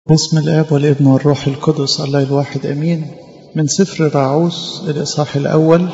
بسم الآب والابن والروح القدس الله الواحد أمين من سفر راعوس الإصحاح الأول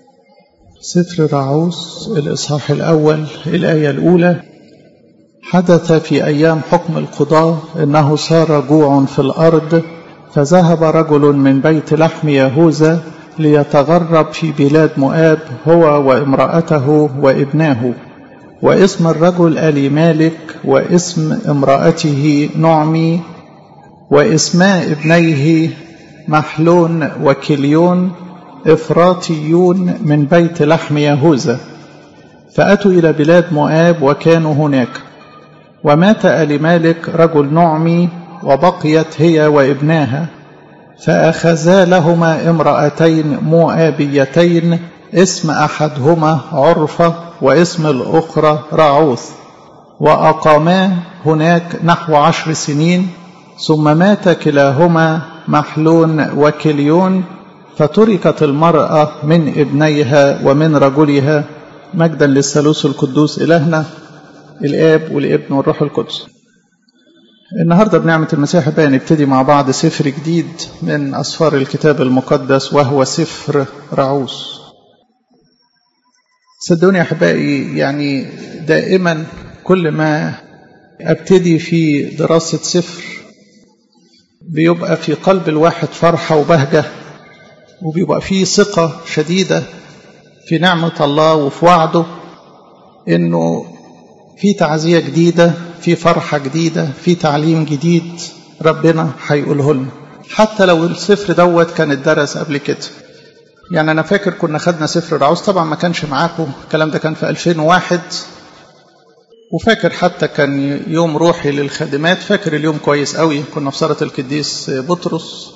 سفر راعوس الإصحاح الأول الآية الأولى حدث في أيام حكم القضاة أنه صار جوع في الأرض فذهب رجل من بيت لحم يهوذا ليتغرب في بلاد مؤاب هو وامرأته وابناه واسم الرجل ألي مالك واسم امرأته نعمي واسماء ابنيه محلون وكليون إفراطيون من بيت لحم يهوذا فأتوا إلى بلاد مؤاب وكانوا هناك ومات ألي مالك رجل نعمي وبقيت هي وابناها فأخذا لهما امرأتين مؤابيتين اسم أحدهما عرفة واسم الأخرى راعوث وأقاما هناك نحو عشر سنين ثم مات كلاهما محلون وكليون فتركت المرأة من ابنيها ومن رجلها مجدا للثالوث القدوس إلهنا الآب والابن والروح القدس النهاردة بنعمة المسيح بقى نبتدي مع بعض سفر جديد من أسفار الكتاب المقدس وهو سفر رعوس صدقوني يا أحبائي يعني دائما كل ما أبتدي في دراسة سفر بيبقى في قلب الواحد فرحة وبهجة وبيبقى فيه ثقة شديدة في نعمة الله وفي وعده إنه في تعزية جديدة في فرحة جديدة في تعليم جديد ربنا هيقوله لنا حتى لو السفر دوت كان اتدرس قبل كده يعني أنا فاكر كنا خدنا سفر رعوز طبعا ما كانش معاكم الكلام ده كان في 2001 وفاكر حتى كان يوم روحي للخادمات فاكر اليوم كويس قوي كنا في صالة القديس بطرس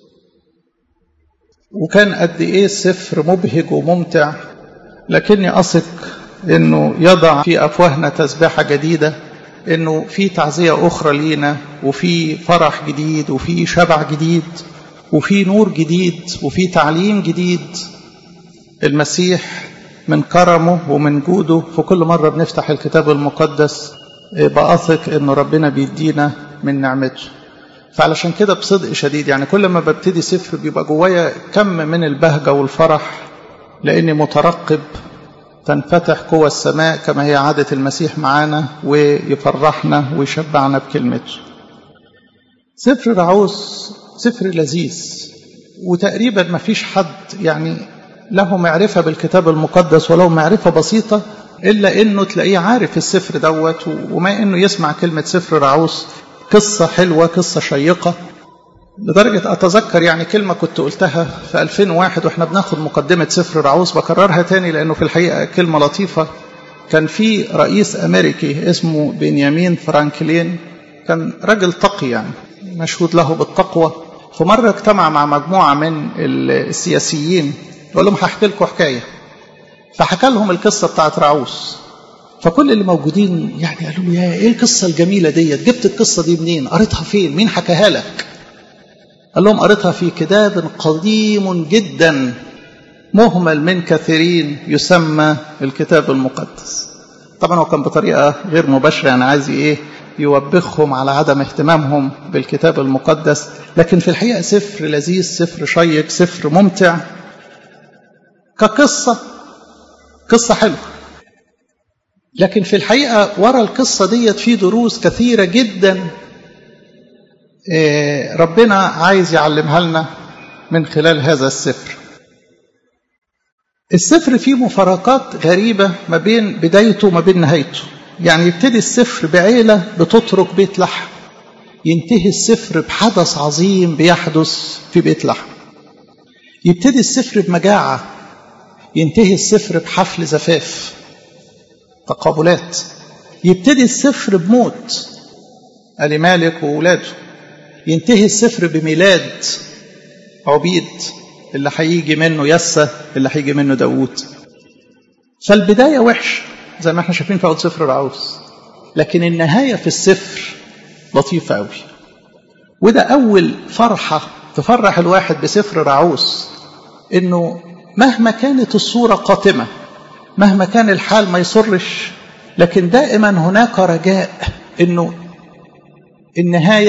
وكان قد ايه السفر مبهج وممتع لكني اثق انه يضع في افواهنا تسبيحه جديده انه في تعزيه اخرى لينا وفي فرح جديد وفي شبع جديد وفي نور جديد وفي تعليم جديد المسيح من كرمه ومن جوده في كل مرة بنفتح الكتاب المقدس بأثق إنه ربنا بيدينا من نعمته فعلشان كده بصدق شديد يعني كل ما ببتدي سفر بيبقى جوايا كم من البهجة والفرح لأني مترقب تنفتح قوى السماء كما هي عادة المسيح معانا ويفرحنا ويشبعنا بكلمته سفر رعوس سفر لذيذ وتقريبا ما فيش حد يعني له معرفة بالكتاب المقدس ولو معرفة بسيطة إلا إنه تلاقيه عارف السفر دوت وما إنه يسمع كلمة سفر رعوس قصة حلوة قصة شيقة لدرجة أتذكر يعني كلمة كنت قلتها في 2001 وإحنا بناخد مقدمة سفر رعوس بكررها تاني لأنه في الحقيقة كلمة لطيفة كان في رئيس أمريكي اسمه بنيامين فرانكلين كان راجل تقي يعني مشهود له بالتقوى فمرة اجتمع مع مجموعة من السياسيين يقول لهم هحكي لكم حكايه فحكى لهم القصه بتاعت راعوس فكل اللي موجودين يعني قالوا له يا ايه القصه الجميله ديت جبت القصه دي منين قريتها فين مين حكاها لك قال لهم قريتها في كتاب قديم جدا مهمل من كثيرين يسمى الكتاب المقدس طبعا هو كان بطريقه غير مباشره يعني عايز ايه يوبخهم على عدم اهتمامهم بالكتاب المقدس لكن في الحقيقه سفر لذيذ سفر شيق سفر ممتع كقصة قصة حلوة لكن في الحقيقة ورا القصة ديت في دروس كثيرة جدا ربنا عايز يعلمها لنا من خلال هذا السفر السفر فيه مفارقات غريبة ما بين بدايته وما بين نهايته يعني يبتدي السفر بعيلة بتترك بيت لحم ينتهي السفر بحدث عظيم بيحدث في بيت لحم يبتدي السفر بمجاعة ينتهي السفر بحفل زفاف تقابلات يبتدي السفر بموت ألي مالك وولاده ينتهي السفر بميلاد عبيد اللي هيجي منه يسة اللي هيجي منه داوود فالبداية وحش زي ما احنا شايفين في أول سفر رعوس لكن النهاية في السفر لطيفة قوي وده أول فرحة تفرح الواحد بسفر رعوس إنه مهما كانت الصورة قاتمة مهما كان الحال ما يصرش لكن دائما هناك رجاء انه النهاية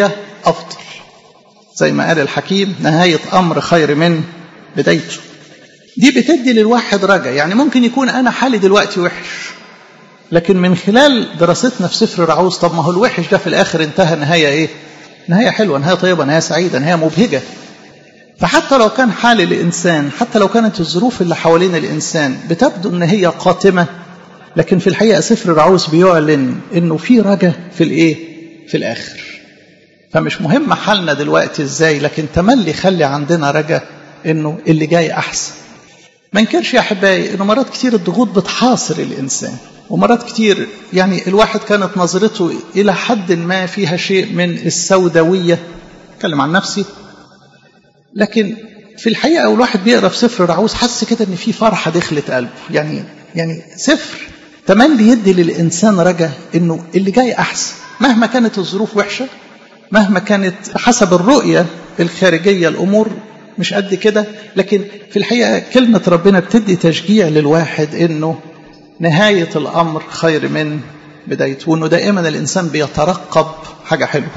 أفضل زي ما قال الحكيم نهاية أمر خير من بدايته دي بتدي للواحد رجا يعني ممكن يكون أنا حالي دلوقتي وحش لكن من خلال دراستنا في سفر رعوز طب ما هو الوحش ده في الآخر انتهى نهاية إيه نهاية حلوة نهاية طيبة نهاية سعيدة نهاية مبهجة فحتى لو كان حال الإنسان حتى لو كانت الظروف اللي حوالين الإنسان بتبدو أن هي قاتمة لكن في الحقيقة سفر رعوز بيعلن أنه في رجا في الإيه في الآخر فمش مهم حالنا دلوقتي إزاي لكن تملي خلي عندنا رجا أنه اللي جاي أحسن ما انكرش يا أحبائي أنه مرات كتير الضغوط بتحاصر الإنسان ومرات كتير يعني الواحد كانت نظرته إلى حد ما فيها شيء من السوداوية أتكلم عن نفسي لكن في الحقيقة والواحد بيقرأ في سفر رعوز حس كده إن في فرحة دخلت قلبه يعني يعني سفر تملي يدي للإنسان رجا إنه اللي جاي أحسن مهما كانت الظروف وحشة مهما كانت حسب الرؤية الخارجية الأمور مش قد كده لكن في الحقيقة كلمة ربنا بتدي تشجيع للواحد إنه نهاية الأمر خير من بدايته وإنه دائما الإنسان بيترقب حاجة حلوة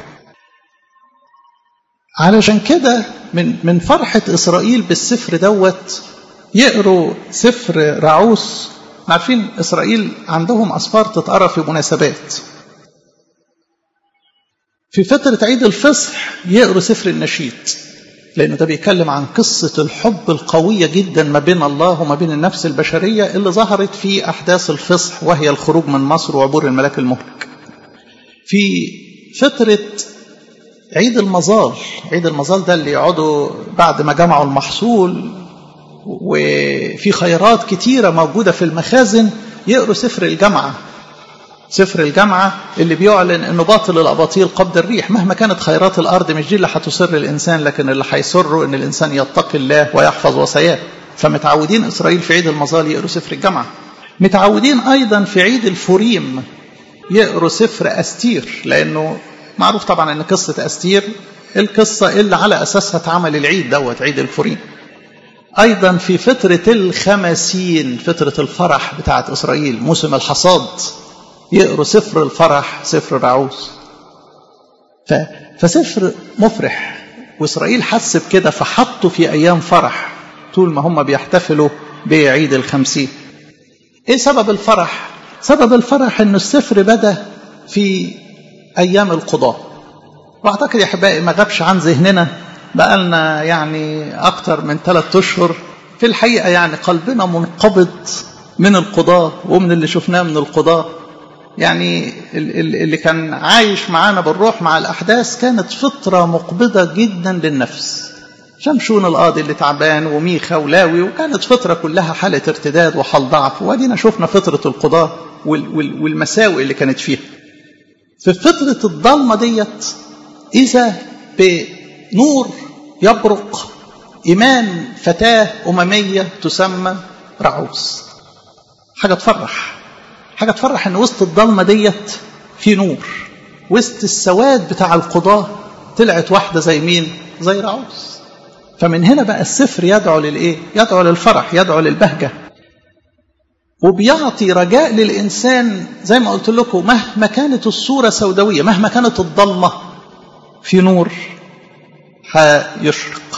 علشان كده من من فرحة إسرائيل بالسفر دوت يقروا سفر رعوس عارفين إسرائيل عندهم أسفار تتقرا في مناسبات في فترة عيد الفصح يقروا سفر النشيد لأنه ده بيتكلم عن قصة الحب القوية جدا ما بين الله وما بين النفس البشرية اللي ظهرت في أحداث الفصح وهي الخروج من مصر وعبور الملاك المهلك في فترة عيد المظال عيد المظال ده اللي يقعدوا بعد ما جمعوا المحصول وفي خيرات كتيرة موجودة في المخازن يقروا سفر الجامعة سفر الجامعة اللي بيعلن انه باطل الاباطيل قبض الريح مهما كانت خيرات الارض مش دي اللي هتسر الانسان لكن اللي هيسره ان الانسان يتقي الله ويحفظ وصاياه فمتعودين اسرائيل في عيد المظال يقروا سفر الجامعة متعودين ايضا في عيد الفوريم يقروا سفر استير لانه معروف طبعا ان قصة استير القصة اللي على اساسها اتعمل العيد دوت عيد الفوريم ايضا في فترة الخمسين فترة الفرح بتاعت اسرائيل موسم الحصاد يقروا سفر الفرح سفر رعوز ف... فسفر مفرح وإسرائيل حس بكده فحطوا في أيام فرح طول ما هم بيحتفلوا بعيد الخمسين إيه سبب الفرح؟ سبب الفرح إنه السفر بدأ في أيام القضاء وأعتقد يا أحبائي ما غابش عن ذهننا بقالنا يعني أكتر من ثلاثة أشهر في الحقيقة يعني قلبنا منقبض من القضاء ومن اللي شفناه من القضاء يعني اللي كان عايش معانا بالروح مع الأحداث كانت فترة مقبضة جدا للنفس شمشون القاضي اللي تعبان وميخا ولاوي وكانت فترة كلها حالة ارتداد وحال ضعف وادينا شفنا فترة القضاء والمساوئ اللي كانت فيها في فترة الضلمة ديت إذا بنور يبرق إيمان فتاة أممية تسمى رعوس حاجة تفرح حاجة تفرح ان وسط الضلمة ديت في نور وسط السواد بتاع القضاة طلعت واحدة زي مين زي رعوس فمن هنا بقى السفر يدعو للايه يدعو للفرح يدعو للبهجة وبيعطي رجاء للإنسان زي ما قلت لكم مهما كانت الصورة سوداوية مهما كانت الضلمة في نور هيشرق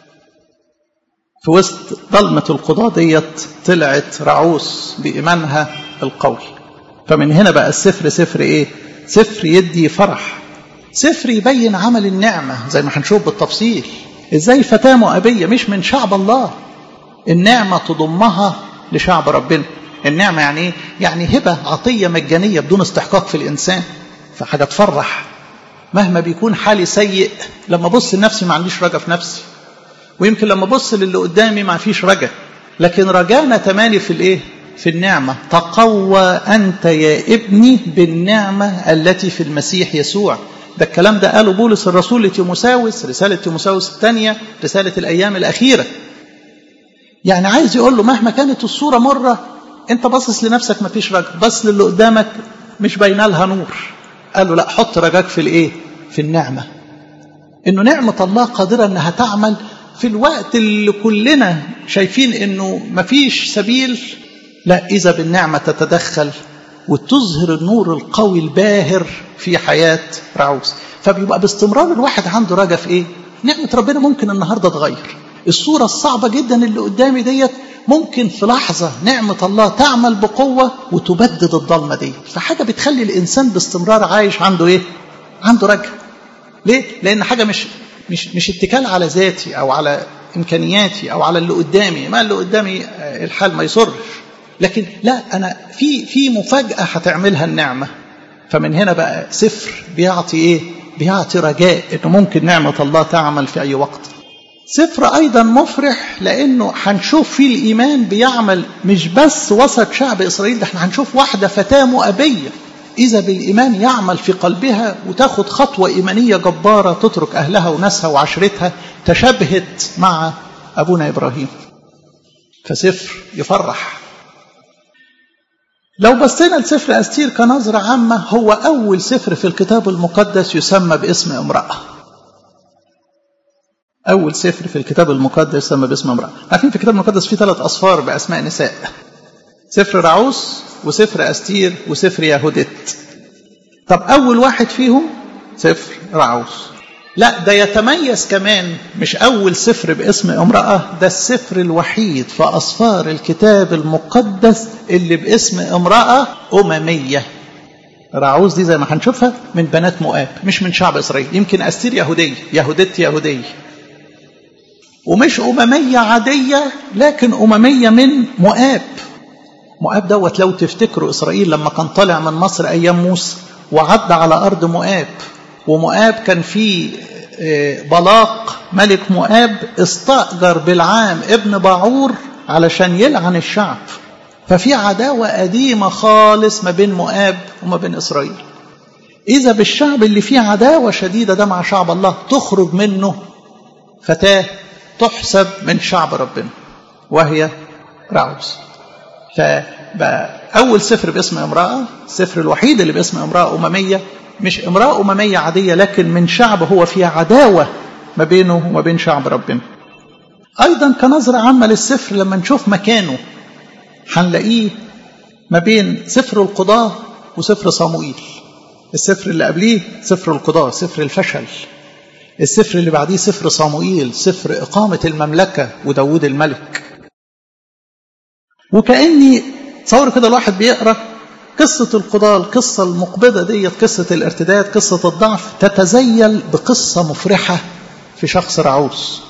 في وسط ضلمة القضاة ديت طلعت رعوس بإيمانها القوي فمن هنا بقى السفر سفر ايه سفر يدي فرح سفر يبين عمل النعمة زي ما هنشوف بالتفصيل ازاي فتاة مؤبية مش من شعب الله النعمة تضمها لشعب ربنا النعمة يعني ايه يعني هبة عطية مجانية بدون استحقاق في الإنسان فحاجة تفرح مهما بيكون حالي سيء لما ابص لنفسي ما عنديش رجا في نفسي ويمكن لما ابص للي قدامي ما فيش رجا لكن رجانا تمالي في الايه في النعمة تقوى أنت يا ابني بالنعمة التي في المسيح يسوع ده الكلام ده قاله بولس الرسول لتيموساوس رسالة تيموساوس الثانية رسالة الأيام الأخيرة يعني عايز يقول له مهما كانت الصورة مرة أنت باصص لنفسك ما فيش رجل بس للي قدامك مش باينه لها نور قال له لا حط رجاك في الإيه في النعمة إنه نعمة الله قادرة إنها تعمل في الوقت اللي كلنا شايفين إنه مفيش سبيل لا إذا بالنعمة تتدخل وتظهر النور القوي الباهر في حياة رعوس فبيبقى باستمرار الواحد عنده رجا في ايه نعمة ربنا ممكن النهاردة تغير الصورة الصعبة جدا اللي قدامي ديت ممكن في لحظة نعمة الله تعمل بقوة وتبدد الضلمة دي فحاجة بتخلي الإنسان باستمرار عايش عنده إيه؟ عنده رجع ليه؟ لأن حاجة مش مش مش اتكال على ذاتي أو على إمكانياتي أو على اللي قدامي ما اللي قدامي الحال ما يصرش لكن لا أنا في في مفاجأة هتعملها النعمة فمن هنا بقى سفر بيعطي إيه؟ بيعطي رجاء إنه ممكن نعمة الله تعمل في أي وقت سفر أيضا مفرح لأنه هنشوف فيه الإيمان بيعمل مش بس وسط شعب إسرائيل ده احنا هنشوف واحدة فتاة مؤبية إذا بالإيمان يعمل في قلبها وتاخد خطوة إيمانية جبارة تترك أهلها وناسها وعشرتها تشبهت مع أبونا إبراهيم فسفر يفرح لو بصينا لسفر أستير كنظرة عامة هو أول سفر في الكتاب المقدس يسمى باسم امرأة أول سفر في الكتاب المقدس يسمى باسم امرأة عارفين في الكتاب المقدس في ثلاث أصفار بأسماء نساء سفر رعوس وسفر أستير وسفر يهودت طب أول واحد فيهم سفر رعوس لا ده يتميز كمان مش أول سفر باسم امرأة ده السفر الوحيد في أصفار الكتاب المقدس اللي باسم امرأة أممية رعوز دي زي ما هنشوفها من بنات مؤاب مش من شعب إسرائيل يمكن أستير يهودية يهودت يهودية ومش أممية عادية لكن أممية من مؤاب مؤاب دوت لو تفتكروا إسرائيل لما كان طالع من مصر أيام موسى وعدى على أرض مؤاب ومؤاب كان فيه بلاق ملك مؤاب استأجر بالعام ابن باعور علشان يلعن الشعب ففي عداوة قديمة خالص ما بين مؤاب وما بين إسرائيل إذا بالشعب اللي فيه عداوة شديدة ده مع شعب الله تخرج منه فتاة تحسب من شعب ربنا وهي رعوز فبقى أول سفر باسم امرأة السفر الوحيد اللي باسم امرأة أممية مش امرأة أممية عادية لكن من شعب هو فيها عداوة ما بينه وما بين شعب ربنا أيضا كنظرة عامة للسفر لما نشوف مكانه هنلاقيه ما بين سفر القضاة وسفر صموئيل السفر اللي قبليه سفر القضاة سفر الفشل السفر اللي بعديه سفر صموئيل سفر إقامة المملكة وداود الملك وكأني تصور كده الواحد بيقرأ قصة القضاة القصة المقبضة ديت قصة الارتداد قصة الضعف تتزيل بقصة مفرحة في شخص رعوس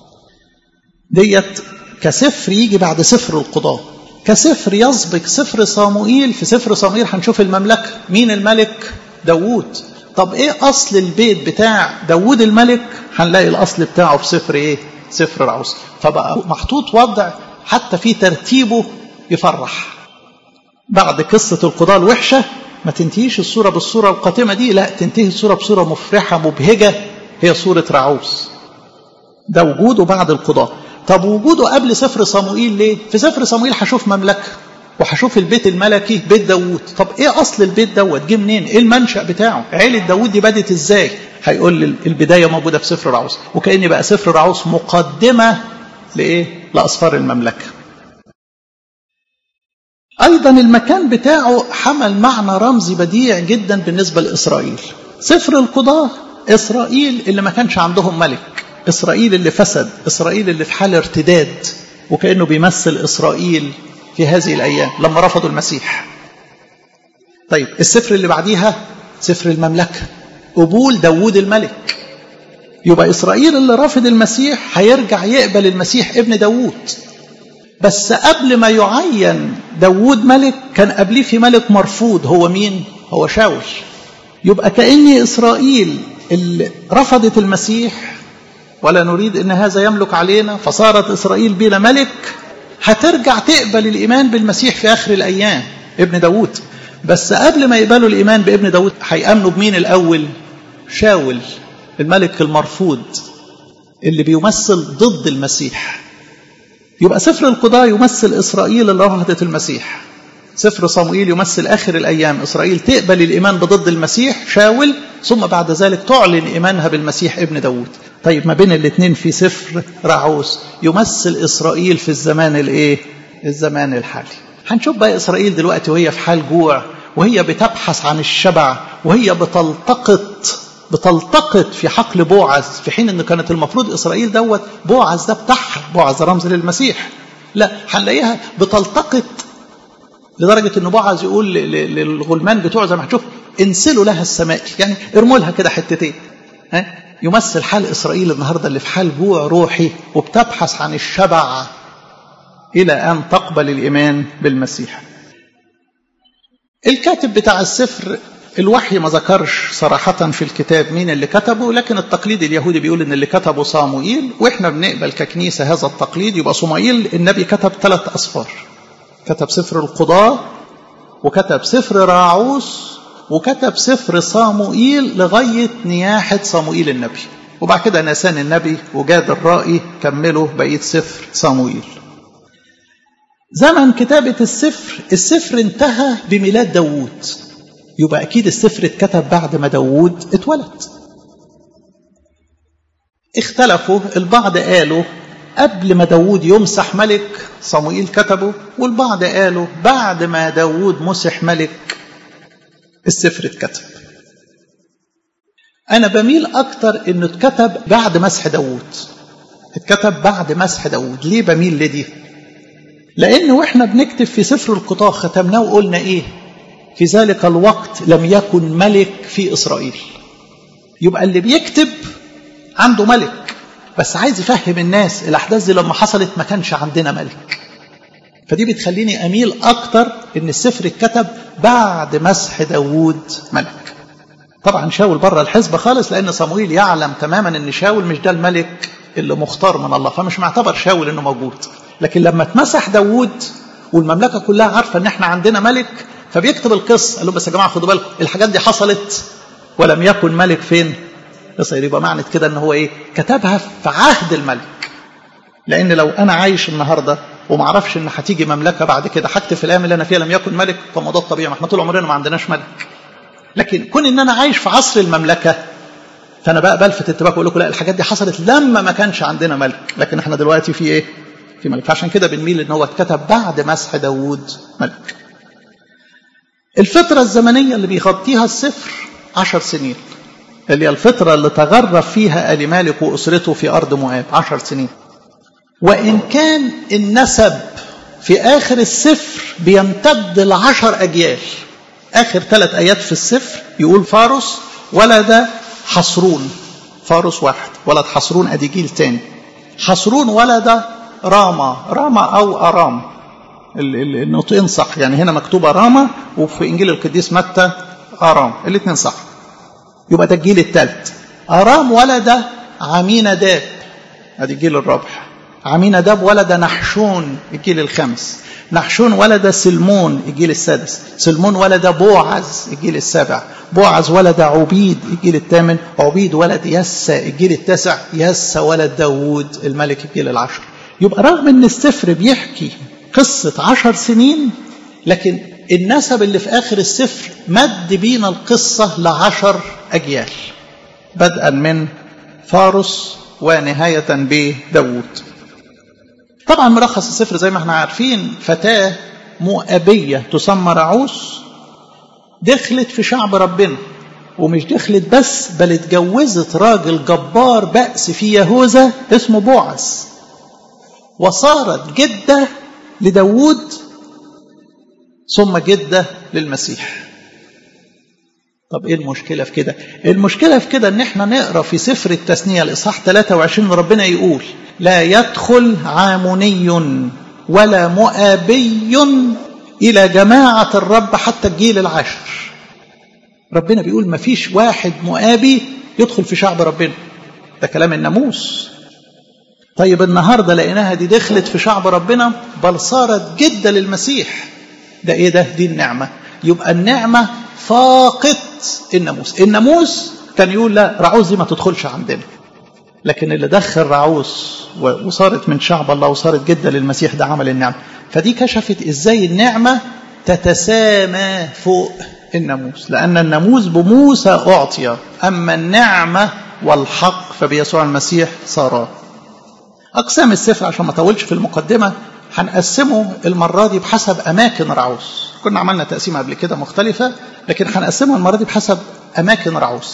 ديت كسفر يجي بعد سفر القضاة كسفر يسبق سفر صاموئيل في سفر صاموئيل هنشوف المملكة مين الملك داوود طب ايه اصل البيت بتاع داوود الملك هنلاقي الاصل بتاعه في سفر ايه سفر رعوس فبقى محطوط وضع حتى في ترتيبه يفرح بعد قصة القضاء الوحشة ما تنتهيش الصورة بالصورة القاتمة دي لا تنتهي الصورة بصورة مفرحة مبهجة هي صورة رعوس ده وجوده بعد القضاء طب وجوده قبل سفر صموئيل ليه في سفر صموئيل هشوف مملكة وهشوف البيت الملكي بيت داوود طب ايه اصل البيت دوت جه منين ايه المنشأ بتاعه عيلة داوود دي بدت ازاي هيقول لي البداية موجودة في سفر رعوس وكأن بقى سفر رعوس مقدمة لايه لأسفار المملكة أيضا المكان بتاعه حمل معنى رمزي بديع جدا بالنسبة لإسرائيل سفر القضاة إسرائيل اللي ما كانش عندهم ملك إسرائيل اللي فسد إسرائيل اللي في حال ارتداد وكأنه بيمثل إسرائيل في هذه الأيام لما رفضوا المسيح طيب السفر اللي بعديها سفر المملكة قبول داوود الملك يبقى إسرائيل اللي رافض المسيح هيرجع يقبل المسيح ابن داوود بس قبل ما يعين داوود ملك كان قبليه في ملك مرفوض هو مين هو شاول يبقى كأن إسرائيل اللي رفضت المسيح ولا نريد أن هذا يملك علينا فصارت إسرائيل بلا ملك هترجع تقبل الإيمان بالمسيح في آخر الأيام ابن داوود بس قبل ما يقبلوا الإيمان بابن داوود هيأمنوا بمين الأول شاول الملك المرفوض اللي بيمثل ضد المسيح يبقى سفر القضاء يمثل إسرائيل اللي رفضت المسيح سفر صموئيل يمثل آخر الأيام إسرائيل تقبل الإيمان بضد المسيح شاول ثم بعد ذلك تعلن إيمانها بالمسيح ابن داود طيب ما بين الاثنين في سفر رعوس يمثل إسرائيل في الزمان الإيه الزمان الحالي هنشوف بقى إسرائيل دلوقتي وهي في حال جوع وهي بتبحث عن الشبع وهي بتلتقط بتلتقط في حقل بوعز في حين ان كانت المفروض اسرائيل دوت بوعز ده بتاعها بوعز رمز للمسيح لا هنلاقيها بتلتقط لدرجه ان بوعز يقول للغلمان بتوعه زي ما هتشوف انسلوا لها السماء يعني ارموا لها كده حتتين ها يمثل حال اسرائيل النهارده اللي في حال جوع روحي وبتبحث عن الشبع الى ان تقبل الايمان بالمسيح الكاتب بتاع السفر الوحي ما ذكرش صراحة في الكتاب مين اللي كتبه لكن التقليد اليهودي بيقول ان اللي كتبه صاموئيل واحنا بنقبل ككنيسة هذا التقليد يبقى صموئيل النبي كتب ثلاث أسفار كتب سفر القضاة وكتب سفر راعوس وكتب سفر صاموئيل لغاية نياحة صاموئيل النبي وبعد كده نسان النبي وجاد الرائي كملوا بقية سفر صاموئيل زمن كتابة السفر السفر انتهى بميلاد داوود يبقى أكيد السفر اتكتب بعد ما داوود اتولد اختلفوا البعض قالوا قبل ما داوود يمسح ملك صموئيل كتبه والبعض قالوا بعد ما داوود مسح ملك السفر اتكتب أنا بميل أكتر إنه اتكتب بعد مسح داوود اتكتب بعد مسح داوود ليه بميل لدي لأن وإحنا بنكتب في سفر القضاء ختمناه وقلنا إيه في ذلك الوقت لم يكن ملك في إسرائيل يبقى اللي بيكتب عنده ملك بس عايز يفهم الناس الأحداث دي لما حصلت ما كانش عندنا ملك فدي بتخليني أميل أكتر إن السفر اتكتب بعد مسح داوود ملك طبعا شاول بره الحزب خالص لأن صمويل يعلم تماما إن شاول مش ده الملك اللي مختار من الله فمش معتبر شاول إنه موجود لكن لما اتمسح داوود والمملكة كلها عارفة إن إحنا عندنا ملك فبيكتب القصة قال لهم بس يا جماعة خدوا بالكم الحاجات دي حصلت ولم يكن ملك فين يصير يبقى معنى كده ان هو ايه كتبها في عهد الملك لان لو انا عايش النهارده وما اعرفش ان هتيجي مملكه بعد كده هكتب في الايام اللي انا فيها لم يكن ملك طب ما ده الطبيعي ما احنا طول عمرنا ما عندناش ملك لكن كون ان انا عايش في عصر المملكه فانا بقى بلفت انتباهكم واقول لكم لا الحاجات دي حصلت لما ما كانش عندنا ملك لكن احنا دلوقتي في ايه في ملك فعشان كده بنميل ان هو اتكتب بعد مسح داوود ملك الفترة الزمنية اللي بيغطيها السفر عشر سنين اللي هي الفترة اللي تغرب فيها آل مالك وأسرته في أرض مواب عشر سنين وإن كان النسب في آخر السفر بيمتد لعشر أجيال آخر ثلاث آيات في السفر يقول فارس ولد حصرون فارس واحد ولد حصرون أدي جيل تاني حصرون ولد راما راما أو أرام النطقين صح يعني هنا مكتوبة راما وفي إنجيل القديس متى أرام الاثنين صح يبقى ده الجيل الثالث أرام ولد عميناداب ادي الجيل الرابع عميناداب ولد نحشون الجيل الخامس نحشون ولد سلمون الجيل السادس سلمون ولد بوعز الجيل السابع بوعز ولد عبيد الجيل الثامن عبيد ولد يسى الجيل التاسع يسى ولد داوود الملك الجيل العشر يبقى رغم ان السفر بيحكي قصة عشر سنين لكن النسب اللي في آخر السفر مد بينا القصة لعشر أجيال بدءا من فارس ونهاية بداود طبعا ملخص السفر زي ما احنا عارفين فتاة مؤبية تسمى رعوس دخلت في شعب ربنا ومش دخلت بس بل اتجوزت راجل جبار بأس في يهوذا اسمه بوعز وصارت جدة لداود ثم جدة للمسيح طب ايه المشكلة في كده المشكلة في كده ان احنا نقرأ في سفر التثنية الاصحاح 23 ربنا يقول لا يدخل عاموني ولا مؤابي الى جماعة الرب حتى الجيل العاشر ربنا بيقول ما فيش واحد مؤابي يدخل في شعب ربنا ده كلام الناموس طيب النهاردة لقيناها دي دخلت في شعب ربنا بل صارت جدة للمسيح ده ايه ده دي النعمة يبقى النعمة فاقت الناموس الناموس كان يقول لا رعوز دي ما تدخلش عندنا لكن اللي دخل رعوز وصارت من شعب الله وصارت جدة للمسيح ده عمل النعمة فدي كشفت ازاي النعمة تتسامى فوق الناموس لأن الناموس بموسى أعطي أما النعمة والحق فبيسوع المسيح صارا أقسام السفر عشان ما أطولش في المقدمة هنقسمه المرة دي بحسب أماكن رعوس كنا عملنا تقسيمة قبل كده مختلفة لكن هنقسمه المرة دي بحسب أماكن رعوس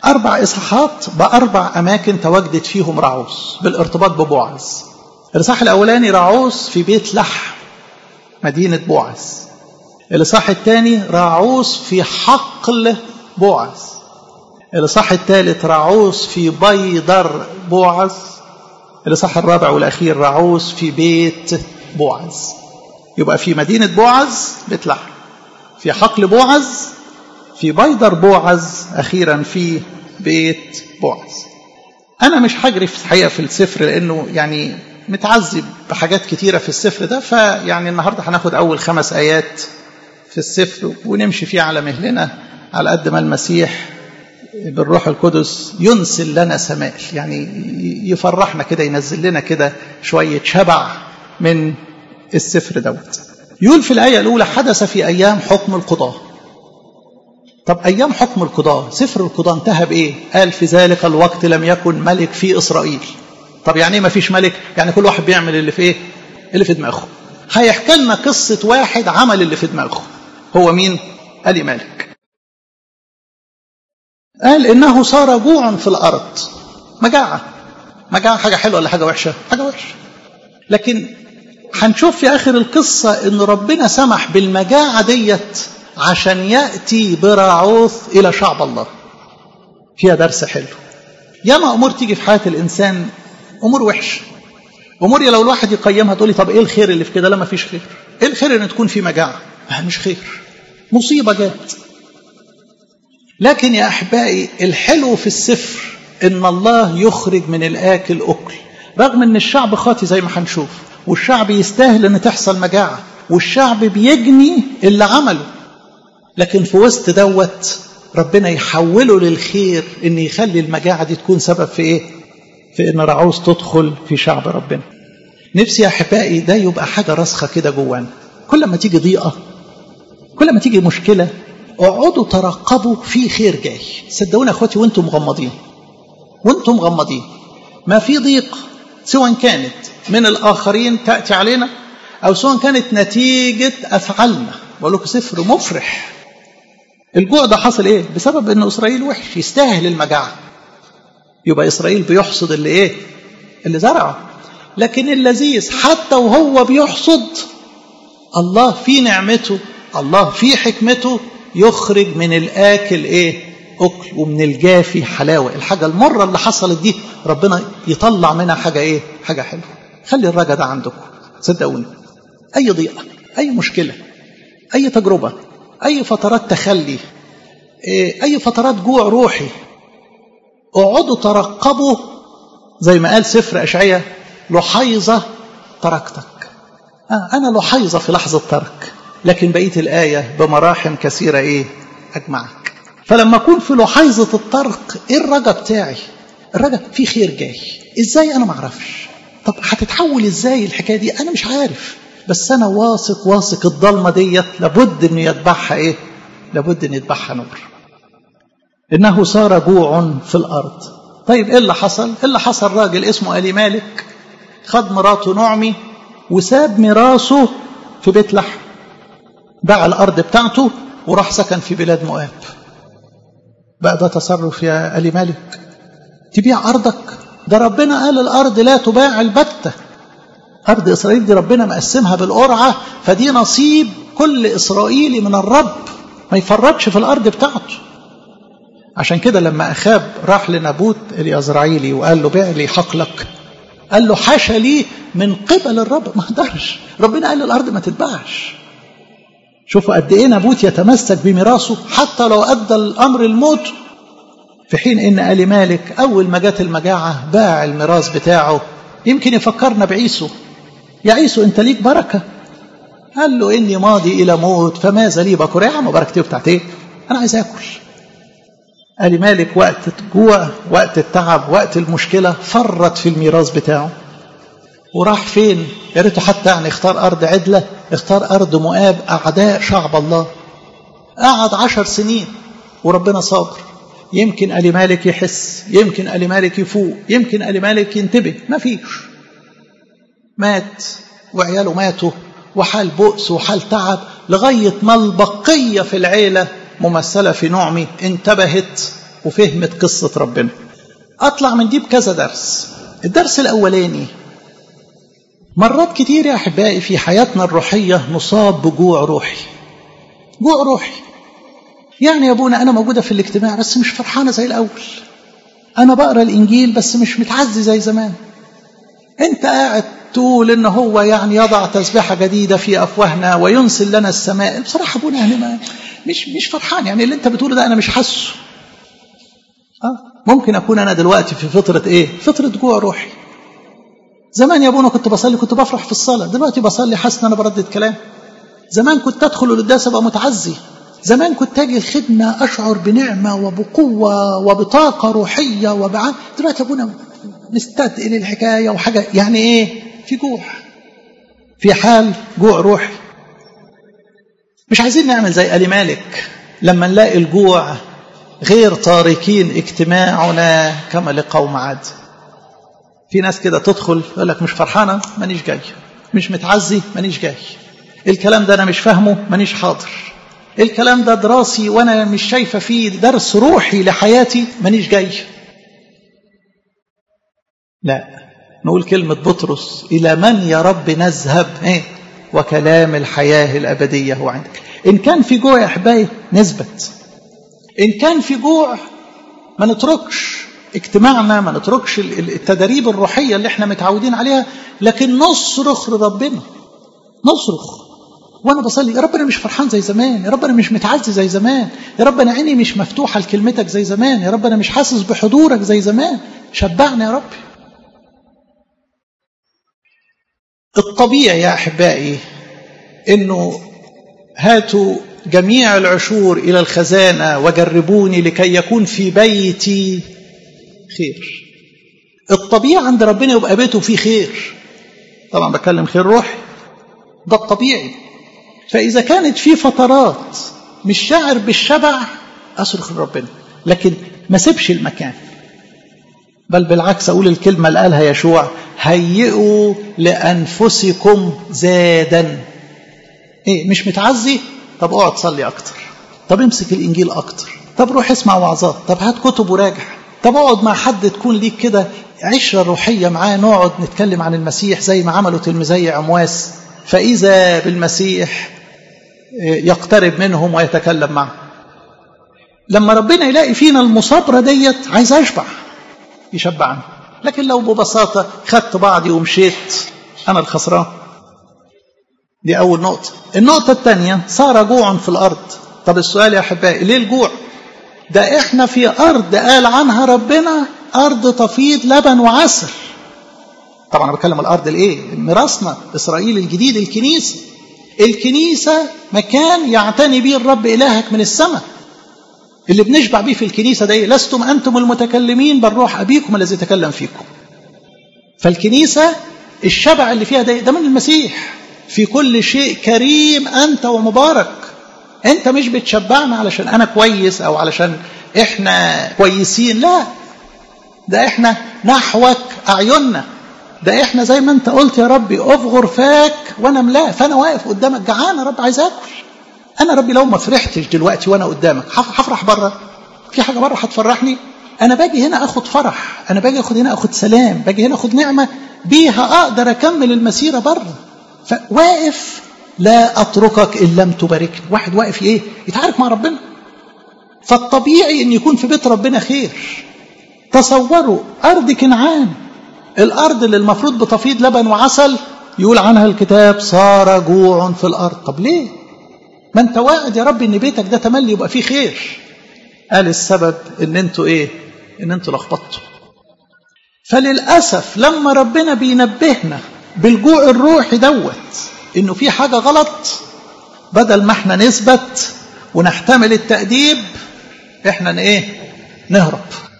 أربع إصحاحات بأربع أماكن تواجدت فيهم رعوس بالارتباط ببوعز الإصحاح الأولاني رعوس في بيت لحم مدينة بوعز الإصحاح الثاني رعوس في حقل بوعز الإصحاح الثالث رعوس في بيدر بوعز الإصحاح الرابع والأخير رعوس في بيت بوعز يبقى في مدينة بوعز بيت لحم في حقل بوعز في بيدر بوعز أخيرا في بيت بوعز أنا مش هجري في الحقيقة في السفر لأنه يعني متعذب بحاجات كتيرة في السفر ده فيعني النهاردة هناخد أول خمس آيات في السفر ونمشي فيه على مهلنا على قد ما المسيح بالروح القدس ينزل لنا سماء يعني يفرحنا كده ينزل لنا كده شوية شبع من السفر دوت يقول في الآية الأولى حدث في أيام حكم القضاة طب أيام حكم القضاة سفر القضاة انتهى بإيه قال في ذلك الوقت لم يكن ملك في إسرائيل طب يعني ايه ما فيش ملك يعني كل واحد بيعمل اللي في ايه اللي في دماغه هيحكي لنا قصة واحد عمل اللي في دماغه هو مين ألي مالك قال إنه صار جوع في الأرض مجاعة مجاعة حاجة حلوة ولا حاجة وحشة حاجة وحشة لكن هنشوف في آخر القصة إن ربنا سمح بالمجاعة ديت عشان يأتي براعوث إلى شعب الله فيها درس حلو ياما أمور تيجي في حياة الإنسان أمور وحشة أمور لو الواحد يقيمها تقول لي طب إيه الخير اللي في كده لا ما فيش خير إيه الخير إن تكون في مجاعة مش خير مصيبة جات لكن يا أحبائي الحلو في السفر إن الله يخرج من الآكل أكل رغم إن الشعب خاطي زي ما هنشوف والشعب يستاهل إن تحصل مجاعة والشعب بيجني اللي عمله لكن في وسط دوت ربنا يحوله للخير إن يخلي المجاعة دي تكون سبب في إيه؟ في إن رعوز تدخل في شعب ربنا نفسي يا أحبائي ده يبقى حاجة راسخة كده جوانا كل ما تيجي ضيقة كل ما تيجي مشكلة اقعدوا ترقبوا في خير جاي صدقوني يا اخواتي وانتم مغمضين وانتم مغمضين ما في ضيق سواء كانت من الاخرين تاتي علينا او سواء كانت نتيجه افعالنا بقول لكم سفر مفرح الجوع ده حصل ايه بسبب ان اسرائيل وحش يستاهل المجاعه يبقى اسرائيل بيحصد اللي ايه اللي زرعه لكن اللذيذ حتى وهو بيحصد الله في نعمته الله في حكمته يخرج من الآكل إيه أكل ومن الجافي حلاوة الحاجة المرة اللي حصلت دي ربنا يطلع منها حاجة إيه حاجة حلوة خلي الرجا ده عندكم صدقوني أي ضيقة أي مشكلة أي تجربة أي فترات تخلي أي فترات جوع روحي اقعدوا ترقبوا زي ما قال سفر أشعية لحيظة تركتك آه أنا لحيظة في لحظة ترك لكن بقية الآية بمراحم كثيرة إيه أجمعك فلما أكون في لحيظة الطرق إيه الرجا بتاعي الرجا في خير جاي إزاي أنا معرفش طب هتتحول إزاي الحكاية دي أنا مش عارف بس أنا واثق واثق الضلمة ديت لابد إنه يتبعها إيه لابد إن يتبعها نور إنه صار جوع في الأرض طيب إيه اللي حصل إيه اللي حصل راجل اسمه ألي مالك خد مراته نعمي وساب ميراثه في بيت لحم باع الأرض بتاعته وراح سكن في بلاد مؤاب بقى ده تصرف يا ألي مالك تبيع أرضك ده ربنا قال الأرض لا تباع البتة أرض إسرائيل دي ربنا مقسمها بالقرعة فدي نصيب كل إسرائيلي من الرب ما يفرطش في الأرض بتاعته عشان كده لما أخاب راح لنابوت اليزرعيلي وقال له بيع لي حقلك قال له حاشا لي من قبل الرب ما قدرش ربنا قال الأرض ما تتباعش شوفوا قد ايه نابوت يتمسك بميراثه حتى لو ادى الامر الموت في حين ان ال مالك اول ما جت المجاعه باع الميراث بتاعه يمكن يفكرنا بعيسو يا عيسو انت ليك بركه قال له اني ماضي الى موت فماذا لي بكر يا عم بركتي بتاعت ايه انا عايز اكل ال مالك وقت الجوع وقت التعب وقت المشكله فرط في الميراث بتاعه وراح فين يا ريته حتى يعني اختار أرض عدلة اختار أرض مؤاب أعداء شعب الله قعد عشر سنين وربنا صابر يمكن ألي مالك يحس يمكن ألي مالك يفوق يمكن ألي مالك ينتبه ما فيش مات وعياله ماتوا وحال بؤس وحال تعب لغاية ما البقية في العيلة ممثلة في نعمي انتبهت وفهمت قصة ربنا أطلع من دي بكذا درس الدرس الأولاني مرات كتير يا أحبائي في حياتنا الروحية نصاب بجوع روحي جوع روحي يعني يا ابونا أنا موجودة في الاجتماع بس مش فرحانة زي الأول أنا بقرأ الإنجيل بس مش متعزي زي زمان أنت قاعد تقول إن هو يعني يضع تسبيحة جديدة في أفواهنا وينسل لنا السماء بصراحة ابونا يعني ما مش مش فرحان يعني اللي أنت بتقوله ده أنا مش حاسه آه ممكن أكون أنا دلوقتي في فترة إيه؟ فترة جوع روحي زمان يا ابونا كنت بصلي كنت بفرح في الصلاة دلوقتي بصلي حاسس ان انا بردد كلام زمان كنت ادخل القداس ابقى متعزي زمان كنت اجي الخدمة اشعر بنعمة وبقوة وبطاقة روحية وبع دلوقتي يا ابونا مستثقل الحكاية وحاجة يعني ايه في جوع في حال جوع روحي مش عايزين نعمل زي آل مالك لما نلاقي الجوع غير تاركين اجتماعنا كما لقوم عاد في ناس كده تدخل يقول لك مش فرحانة مانيش جاي مش متعزي مانيش جاي الكلام ده أنا مش فاهمه مانيش حاضر الكلام ده دراسي وأنا مش شايفة فيه درس روحي لحياتي مانيش جاي لا نقول كلمة بطرس إلى من يا رب نذهب إيه؟ وكلام الحياة الأبدية هو عندك إن كان في جوع يا أحبائي نثبت إن كان في جوع ما نتركش اجتماعنا ما نتركش التدريب الروحية اللي احنا متعودين عليها لكن نصرخ لربنا نصرخ وانا بصلي يا رب انا مش فرحان زي زمان يا رب انا مش متعزي زي زمان يا رب انا عيني مش مفتوحة لكلمتك زي زمان يا رب انا مش حاسس بحضورك زي زمان شبعنا يا رب الطبيعي يا احبائي انه هاتوا جميع العشور الى الخزانه وجربوني لكي يكون في بيتي خير الطبيعي عند ربنا يبقى بيته فيه خير طبعا بتكلم خير روحي ده الطبيعي فإذا كانت في فترات مش شاعر بالشبع أصرخ لربنا لكن ما سيبش المكان بل بالعكس أقول الكلمة اللي قالها يشوع هيئوا لأنفسكم زادا إيه مش متعزي طب اقعد صلي أكتر طب امسك الإنجيل أكتر طب روح اسمع وعظات طب هات كتب وراجع طب اقعد مع حد تكون ليك كده عشرة روحية معاه نقعد نتكلم عن المسيح زي ما عملوا تلميذي عمواس فإذا بالمسيح يقترب منهم ويتكلم معهم لما ربنا يلاقي فينا المصابرة ديت عايز أشبع يشبعني لكن لو ببساطة خدت بعضي ومشيت أنا الخسران دي أول نقطة النقطة الثانية صار جوع في الأرض طب السؤال يا أحبائي ليه الجوع ده احنا في ارض قال عنها ربنا ارض تفيض لبن وعسل طبعا انا بتكلم الارض الايه ميراثنا اسرائيل الجديد الكنيسه الكنيسه مكان يعتني به الرب الهك من السماء اللي بنشبع بيه في الكنيسه ده لستم انتم المتكلمين بل روح ابيكم الذي يتكلم فيكم فالكنيسه الشبع اللي فيها ده ده من المسيح في كل شيء كريم انت ومبارك انت مش بتشبعنا علشان انا كويس او علشان احنا كويسين لا ده احنا نحوك اعيننا ده احنا زي ما انت قلت يا ربي افغر فاك وانا ملاه فانا واقف قدامك جعان يا رب عايز اكل انا ربي لو ما فرحتش دلوقتي وانا قدامك هفرح بره في حاجه بره هتفرحني انا باجي هنا اخد فرح انا باجي اخد هنا اخد سلام باجي هنا اخد نعمه بيها اقدر اكمل المسيره بره فواقف لا اتركك ان لم تباركني واحد واقف ايه يتعارك مع ربنا فالطبيعي ان يكون في بيت ربنا خير تصوروا ارض كنعان الارض اللي المفروض بتفيض لبن وعسل يقول عنها الكتاب صار جوع في الارض طب ليه ما انت واعد يا رب ان بيتك ده تملي يبقى فيه خير قال السبب ان انتوا ايه ان انتوا لخبطتوا فللاسف لما ربنا بينبهنا بالجوع الروحي دوت انه في حاجه غلط بدل ما احنا نثبت ونحتمل التأديب احنا ايه نهرب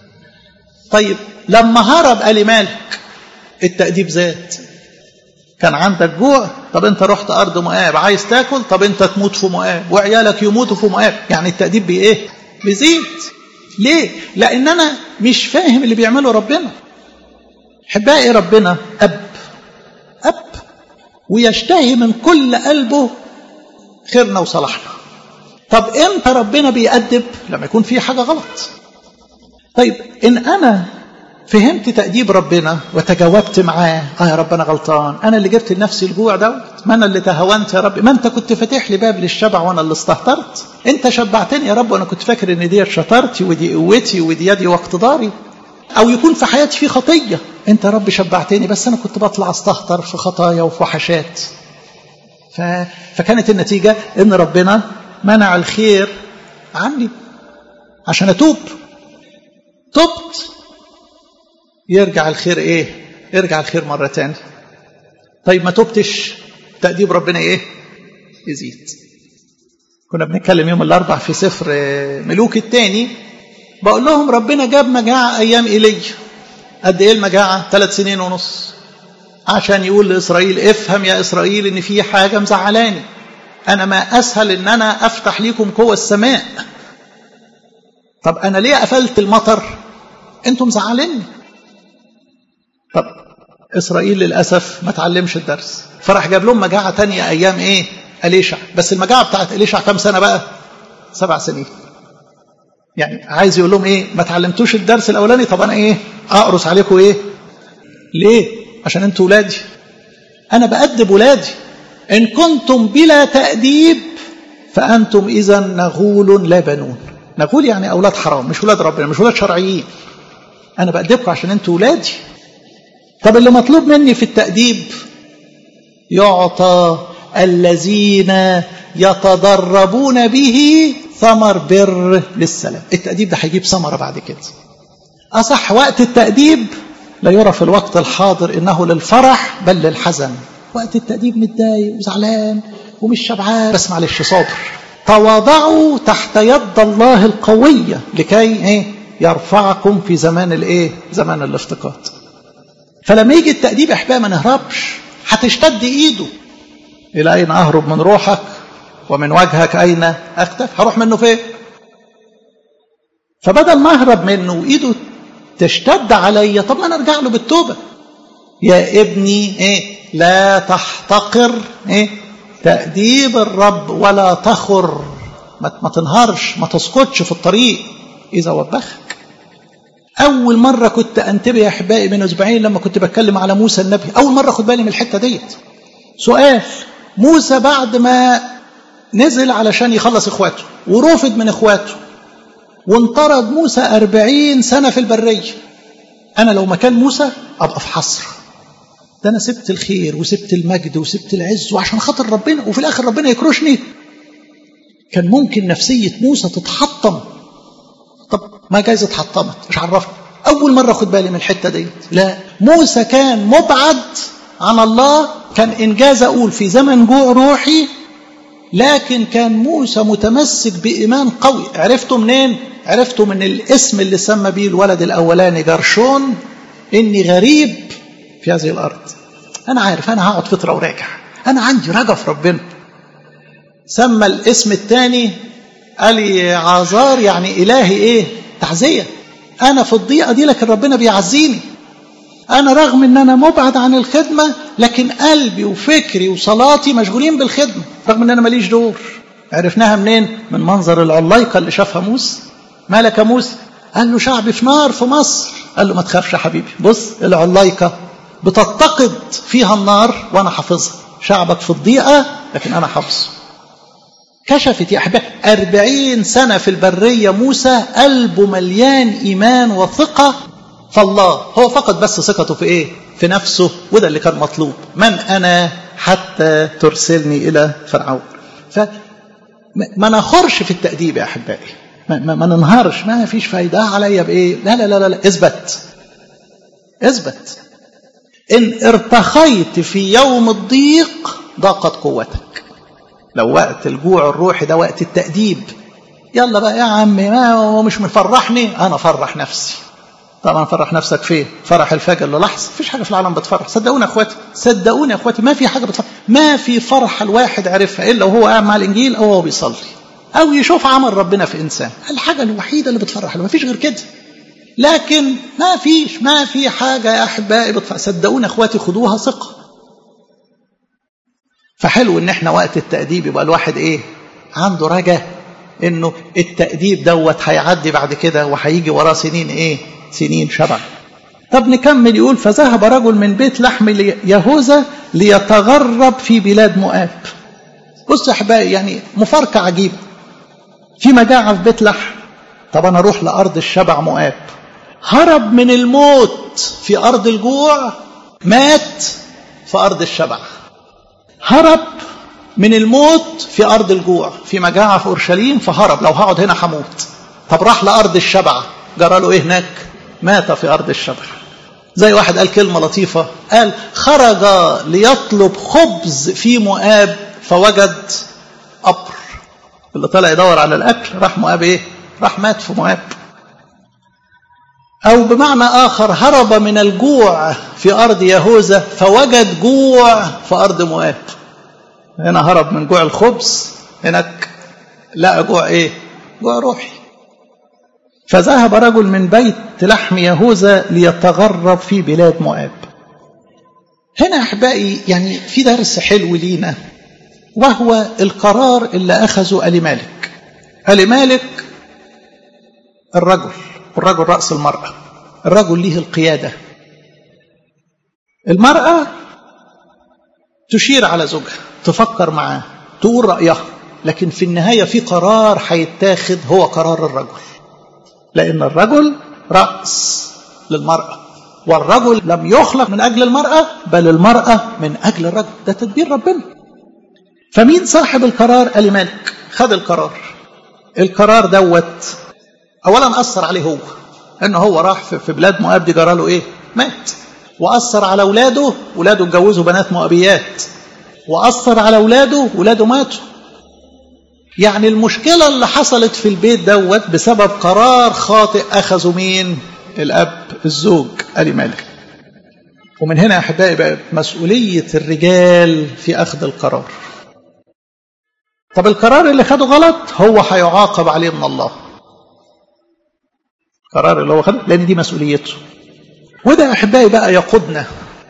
طيب لما هرب قال مالك التأديب زاد كان عندك جوع طب انت رحت ارض مؤاب عايز تاكل طب انت تموت في مؤاب وعيالك يموتوا في مؤاب يعني التأديب بايه بيزيد ليه لان انا مش فاهم اللي بيعمله ربنا حبائي ربنا اب اب ويشتهي من كل قلبه خيرنا وصلاحنا طب امتى ربنا بيأدب لما يكون في حاجة غلط طيب إن أنا فهمت تأديب ربنا وتجاوبت معاه اه يا رب انا غلطان انا اللي جبت لنفسي الجوع دوت ما انا اللي تهاونت يا رب ما انت كنت فاتح لي باب للشبع وانا اللي استهترت انت شبعتني يا رب وانا كنت فاكر ان دي شطارتي ودي قوتي ودي يدي واقتداري او يكون في حياتي في خطيه انت يا رب شبعتني بس انا كنت بطلع استهتر في خطايا وفي وحشات ف... فكانت النتيجه ان ربنا منع الخير عني عشان اتوب تبت يرجع الخير ايه يرجع الخير مرة تانية طيب ما تبتش تأديب ربنا ايه يزيد كنا بنتكلم يوم الاربع في سفر ملوك الثاني بقول لهم ربنا جاب مجاعة ايام ايليا قد ايه المجاعة ثلاث سنين ونص عشان يقول لاسرائيل افهم يا اسرائيل ان في حاجة مزعلاني انا ما اسهل ان انا افتح ليكم قوة السماء طب انا ليه قفلت المطر انتم مزعليني طب اسرائيل للاسف ما تعلمش الدرس فراح جاب لهم مجاعه تانية ايام ايه اليشع بس المجاعه بتاعت اليشع كام سنه بقى سبع سنين يعني عايز يقول لهم ايه ما تعلمتوش الدرس الاولاني طب انا ايه اقرص عليكم ايه ليه عشان انتوا ولادي انا بادب ولادي ان كنتم بلا تاديب فانتم اذا نغول لا بنون نغول يعني اولاد حرام مش ولاد ربنا مش ولاد شرعيين انا بادبكم عشان انتوا ولادي طب اللي مطلوب مني في التأديب يعطى الذين يتدربون به ثمر بر للسلام التأديب ده هيجيب ثمرة بعد كده أصح وقت التأديب لا يرى في الوقت الحاضر إنه للفرح بل للحزن وقت التأديب متضايق وزعلان ومش شبعان بس معلش صابر تواضعوا تحت يد الله القوية لكي ايه يرفعكم في زمان الايه زمان الافتقاد فلما يجي التأديب يا احبائي ما نهربش هتشتد ايده الى اين اهرب من روحك ومن وجهك اين اختف هروح منه فين فبدل ما اهرب منه وايده تشتد عليا طب ما انا ارجع له بالتوبه يا ابني ايه لا تحتقر ايه تأديب الرب ولا تخر ما تنهارش ما تسقطش في الطريق إذا وبخك أول مرة كنت أنتبه يا أحبائي من أسبوعين لما كنت بتكلم على موسى النبي أول مرة أخد بالي من الحتة ديت سؤال موسى بعد ما نزل علشان يخلص إخواته ورفض من إخواته وانطرد موسى أربعين سنة في البرية أنا لو مكان موسى أبقى في حصر ده أنا سبت الخير وسبت المجد وسبت العز وعشان خاطر ربنا وفي الآخر ربنا يكرشني كان ممكن نفسية موسى تتحطم طب ما جايز اتحطمت مش عرفني أول مرة أخد بالي من الحتة دي لا موسى كان مبعد عن الله كان إنجاز أقول في زمن جوع روحي لكن كان موسى متمسك بإيمان قوي عرفته منين؟ عرفته من الاسم اللي سمى بيه الولد الأولاني جرشون إني غريب في هذه الأرض أنا عارف أنا هقعد فترة وراجع أنا عندي رجا في ربنا سمى الاسم الثاني قال عازار يعني إلهي إيه تعزية أنا في الضيقة دي لكن ربنا بيعزيني أنا رغم إن أنا مبعد عن الخدمة لكن قلبي وفكري وصلاتي مشغولين بالخدمة رغم إن أنا ماليش دور عرفناها منين؟ من منظر العلايقة اللي شافها موسى مالك يا موسى؟ قال له شعبي في نار في مصر قال له ما تخافش يا حبيبي بص العلايقة بتتقد فيها النار وأنا حافظها شعبك في الضيقة لكن أنا حافظه كشفت يا أحباب أربعين سنة في البرية موسى قلبه مليان إيمان وثقة فالله هو فقط بس ثقته في إيه في نفسه وده اللي كان مطلوب من أنا حتى ترسلني إلى فرعون فما نخرش في التأديب يا أحبائي ما, ما, ما ننهارش ما فيش فايدة عليا بإيه لا لا لا لا اثبت اثبت إن ارتخيت في يوم الضيق ضاقت قوتك لو وقت الجوع الروحي ده وقت التأديب يلا بقى يا عمي ما هو مش مفرحني أنا فرح نفسي طبعا فرح نفسك فين فرح الفجر للحظة مفيش حاجة في العالم بتفرح صدقوني يا اخواتي صدقوني يا اخواتي ما في حاجة بتفرح ما في فرحة الواحد عرفها إلا وهو قاعد مع الإنجيل أو هو بيصلي أو يشوف عمل ربنا في إنسان الحاجة الوحيدة اللي بتفرح له ما فيش غير كده لكن ما فيش ما في حاجة يا أحبائي بتفرح صدقوني اخواتي خدوها ثقة فحلو ان احنا وقت التأديب يبقى الواحد ايه عنده رجاء انه التأديب دوت هيعدي بعد كده وهيجي وراه سنين ايه سنين شبع طب نكمل يقول فذهب رجل من بيت لحم يهوذا ليتغرب في بلاد مؤاب بص يا احبائي يعني مفارقه عجيبه في مجاعه في بيت لحم طب انا اروح لارض الشبع مؤاب هرب من الموت في ارض الجوع مات في ارض الشبع هرب من الموت في ارض الجوع في مجاعه في اورشليم فهرب لو هقعد هنا هموت طب راح لارض الشبع جرى له ايه هناك مات في ارض الشبع زي واحد قال كلمه لطيفه قال خرج ليطلب خبز في مؤاب فوجد قبر اللي طلع يدور على الاكل راح مؤاب ايه راح مات في مؤاب أو بمعنى آخر هرب من الجوع في أرض يهوذا فوجد جوع في أرض مؤاب هنا هرب من جوع الخبز هناك لقى جوع إيه جوع روحي فذهب رجل من بيت لحم يهوذا ليتغرب في بلاد مؤاب هنا أحبائي يعني في درس حلو لينا وهو القرار اللي أخذه ألي مالك ألي مالك الرجل والرجل رأس المرأة الرجل ليه القيادة المرأة تشير على زوجها تفكر معاه تقول رأيها لكن في النهاية في قرار هيتاخد هو قرار الرجل لأن الرجل رأس للمرأة والرجل لم يخلق من أجل المرأة بل المرأة من أجل الرجل ده تدبير ربنا فمين صاحب القرار قال مالك خد القرار القرار دوت اولا اثر عليه هو ان هو راح في بلاد مؤاب دي جرى له ايه مات واثر على اولاده اولاده اتجوزوا بنات مؤابيات واثر على اولاده اولاده ماتوا يعني المشكله اللي حصلت في البيت دوت بسبب قرار خاطئ اخذه مين الاب الزوج ادي مالك ومن هنا يا احبائي بقت مسؤوليه الرجال في اخذ القرار طب القرار اللي خده غلط هو هيعاقب عليه من الله القرار اللي هو خده لان دي مسؤوليته وده احبائي بقى يقودنا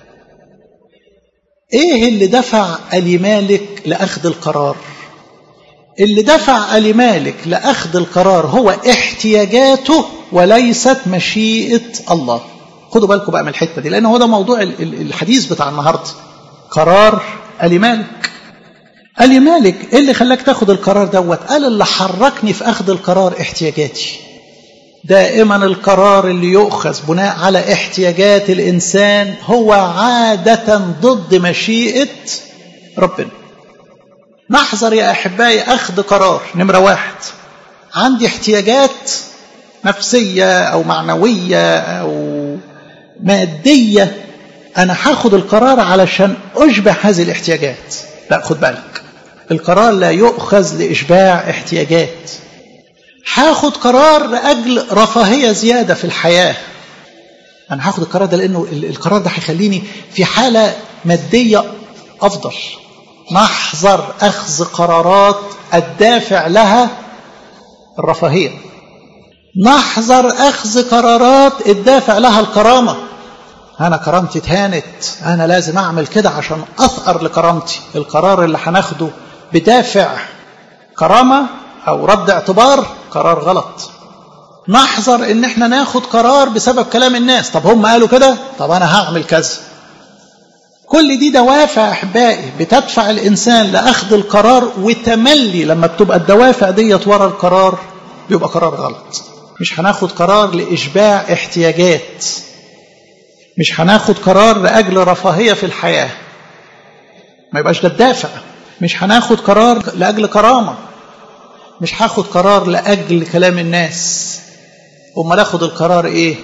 ايه اللي دفع الي مالك لاخذ القرار اللي دفع الي مالك لاخذ القرار هو احتياجاته وليست مشيئه الله خدوا بالكم بقى من الحته دي لان هو ده موضوع الحديث بتاع النهارده قرار الي مالك الي مالك ايه اللي خلاك تاخد القرار دوت قال اللي حركني في اخذ القرار احتياجاتي دائما القرار اللي يؤخذ بناء على احتياجات الإنسان هو عادة ضد مشيئة ربنا نحذر يا أحبائي أخذ قرار نمرة واحد عندي احتياجات نفسية أو معنوية أو مادية أنا هاخد القرار علشان أشبع هذه الاحتياجات لا خد بالك القرار لا يؤخذ لإشباع احتياجات هاخد قرار لاجل رفاهيه زياده في الحياه انا هاخد القرار ده لانه القرار ده هيخليني في حاله ماديه افضل نحذر اخذ قرارات الدافع لها الرفاهيه نحذر اخذ قرارات الدافع لها الكرامه انا كرامتي اتهانت انا لازم اعمل كده عشان اثأر لكرامتي القرار اللي هناخده بدافع كرامه او رد اعتبار قرار غلط نحذر ان احنا ناخد قرار بسبب كلام الناس طب هم قالوا كده طب انا هعمل كذا كل دي دوافع احبائي بتدفع الانسان لاخذ القرار وتملي لما بتبقى الدوافع ديت ورا القرار بيبقى قرار غلط مش هناخد قرار لاشباع احتياجات مش هناخد قرار لاجل رفاهيه في الحياه ما يبقاش ده الدافع مش هناخد قرار لاجل كرامه مش هاخد قرار لاجل كلام الناس امال اخد القرار ايه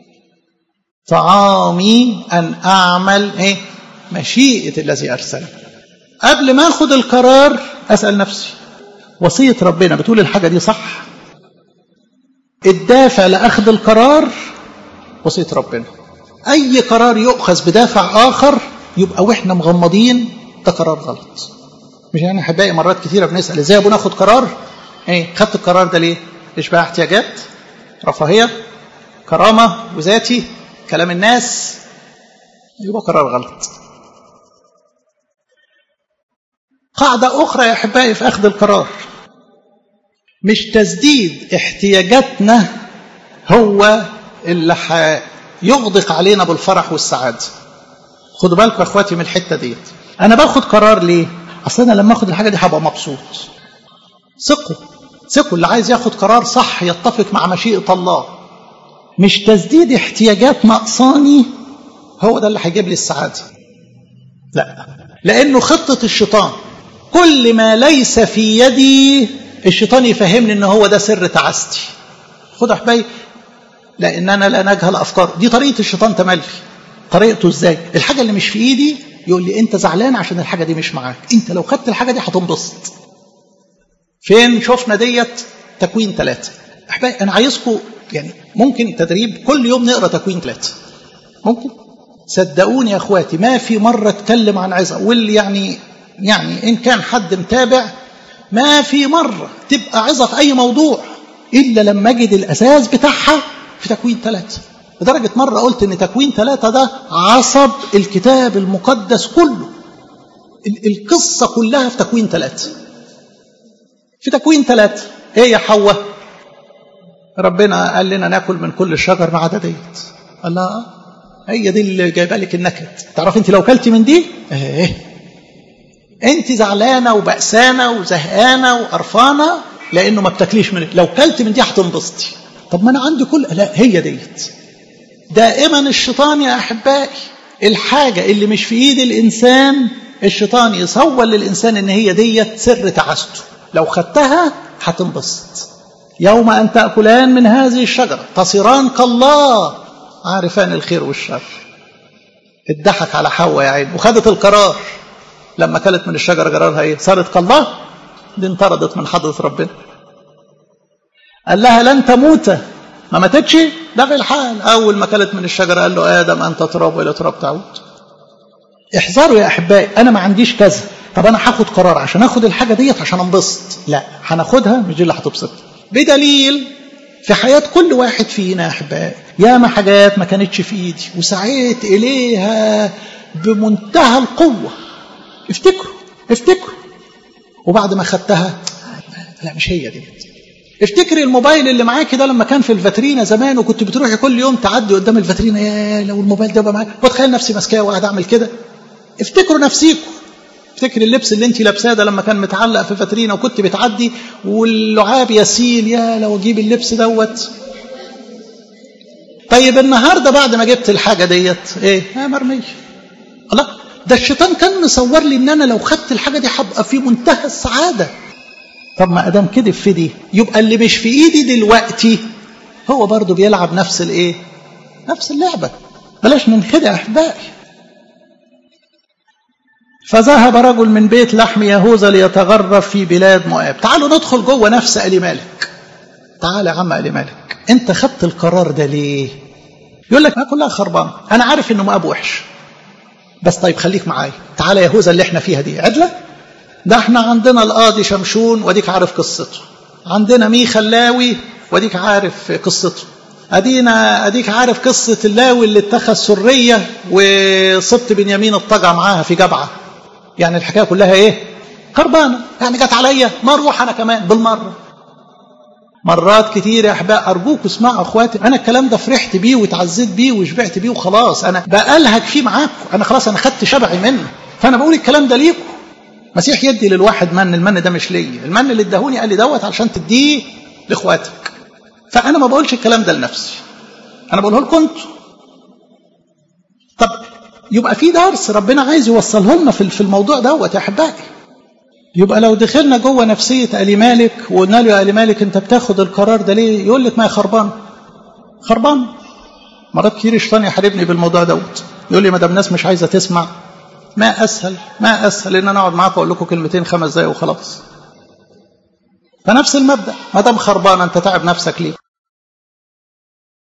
طعامي ان اعمل ايه مشيئه الذي ارسله قبل ما اخد القرار اسال نفسي وصيه ربنا بتقول الحاجه دي صح الدافع لاخذ القرار وصيه ربنا اي قرار يؤخذ بدافع اخر يبقى واحنا مغمضين ده قرار غلط مش يعني احبائي مرات كثيره بنسال ازاي ابو ناخد قرار ايه خدت القرار ده ليه اشباع احتياجات رفاهيه كرامه وذاتي كلام الناس يبقى قرار غلط قاعده اخرى يا احبائي في اخذ القرار مش تسديد احتياجاتنا هو اللي هيغدق علينا بالفرح والسعادة خدوا بالكم يا اخواتي من الحتة ديت انا باخد قرار ليه اصل انا لما اخد الحاجة دي هبقى مبسوط ثقوا ثقوا اللي عايز ياخد قرار صح يتفق مع مشيئة الله مش تسديد احتياجات نقصاني هو ده اللي هيجيب لي السعادة لا لأنه خطة الشيطان كل ما ليس في يدي الشيطان يفهمني ان هو ده سر تعاستي خد يا حبايبي لان انا لا نجهل افكار دي طريقه الشيطان تملي طريقته ازاي الحاجه اللي مش في ايدي يقول لي انت زعلان عشان الحاجه دي مش معاك انت لو خدت الحاجه دي هتنبسط فين شفنا ديت تكوين ثلاثة احبائي انا عايزكم يعني ممكن تدريب كل يوم نقرا تكوين ثلاثة ممكن صدقوني يا اخواتي ما في مره اتكلم عن عظه واللي يعني يعني ان كان حد متابع ما في مره تبقى عظه في اي موضوع الا لما اجد الاساس بتاعها في تكوين ثلاثة لدرجة مرة قلت إن تكوين ثلاثة ده عصب الكتاب المقدس كله القصة كلها في تكوين ثلاثة في تكوين ثلاثة إيه يا حواء ربنا قال لنا ناكل من كل الشجر ما عدا ديت الله هي دي اللي جايبه لك النكد تعرف انت لو كلتي من دي ايه انت زعلانه وبأسانه وزهقانه وقرفانه لانه ما بتاكليش من لو كلت من دي هتنبسطي طب ما انا عندي كل لا هي ديت دائما الشيطان يا احبائي الحاجه اللي مش في ايد الانسان الشيطان يصور للانسان ان هي ديت سر تعاسته لو خدتها هتنبسط يوم ان تاكلان من هذه الشجره تصيران كالله عارفان الخير والشر اتضحك على حواء يا عين وخدت القرار لما كلت من الشجره قرارها ايه صارت كالله دي انطردت من حضره ربنا قال لها لن تموت ما ماتتش ده في الحال اول ما كلت من الشجره قال له ادم انت تراب والى تراب تعود احذروا يا احبائي انا ما عنديش كذا طب انا هاخد قرار عشان اخد الحاجه ديت عشان انبسط لا هناخدها مش دي اللي هتبسط بدليل في حياة كل واحد فينا يا أحبائي ياما حاجات ما كانتش في إيدي وسعيت إليها بمنتهى القوة افتكروا افتكروا وبعد ما خدتها لا مش هي دي افتكري الموبايل اللي معاكي ده لما كان في الفاترينا زمان وكنت بتروحي كل يوم تعدي قدام الفاترينا يا لو الموبايل ده يبقى معاك واتخيل نفسي ماسكاه وقاعد اعمل كده افتكروا نفسيكم افتكري اللبس اللي انت لابساه ده لما كان متعلق في فاترينا وكنت بتعدي واللعاب يسيل يا لو اجيب اللبس دوت طيب النهارده بعد ما جبت الحاجه ديت ايه ها مرميه الله ده الشيطان كان مصور لي ان انا لو خدت الحاجه دي هبقى في منتهى السعاده طب ما ادام كده في دي يبقى اللي مش في ايدي دلوقتي هو برضه بيلعب نفس الايه نفس اللعبه بلاش ننخدع احبائي فذهب رجل من بيت لحم يهوذا ليتغرب في بلاد مؤاب تعالوا ندخل جوه نفس آل مالك تعال يا عم آل مالك انت خدت القرار ده ليه يقول لك ما كلها خربانه انا عارف انه مؤاب وحش بس طيب خليك معايا تعالى يهوذا اللي احنا فيها دي عدله ده احنا عندنا القاضي شمشون وديك عارف قصته عندنا ميخا اللاوي وديك عارف قصته ادينا اديك عارف قصه اللاوي اللي اتخذ سريه وصبت بنيامين الطجع معاها في جبعه يعني الحكايه كلها ايه خربانه يعني جت عليا ما اروح انا كمان بالمره مرات كتير يا احباء ارجوكوا اسمعوا اخواتي انا الكلام ده فرحت بيه واتعزيت بيه وشبعت بيه وخلاص انا بألهج فيه معاكم انا خلاص انا خدت شبعي منه فانا بقول الكلام ده ليكم مسيح يدي للواحد من المن ده مش ليا المن اللي اداهوني قال لي دوت علشان تديه لاخواتك فانا ما بقولش الكلام ده لنفسي انا بقوله لكم انتوا طب يبقى في درس ربنا عايز يوصله لنا في الموضوع دوت يا احبائي يبقى لو دخلنا جوه نفسيه الي مالك وقلنا له يا الي مالك انت بتاخد القرار ده ليه يقول لك ما هي خربان خربان مرات كتير الشيطان يحاربني بالموضوع دوت يقول لي ما دام الناس مش عايزه تسمع ما اسهل ما اسهل ان انا اقعد معاكم واقول لكم كلمتين خمس دقايق وخلاص فنفس المبدا ما دام خربان انت تعب نفسك ليه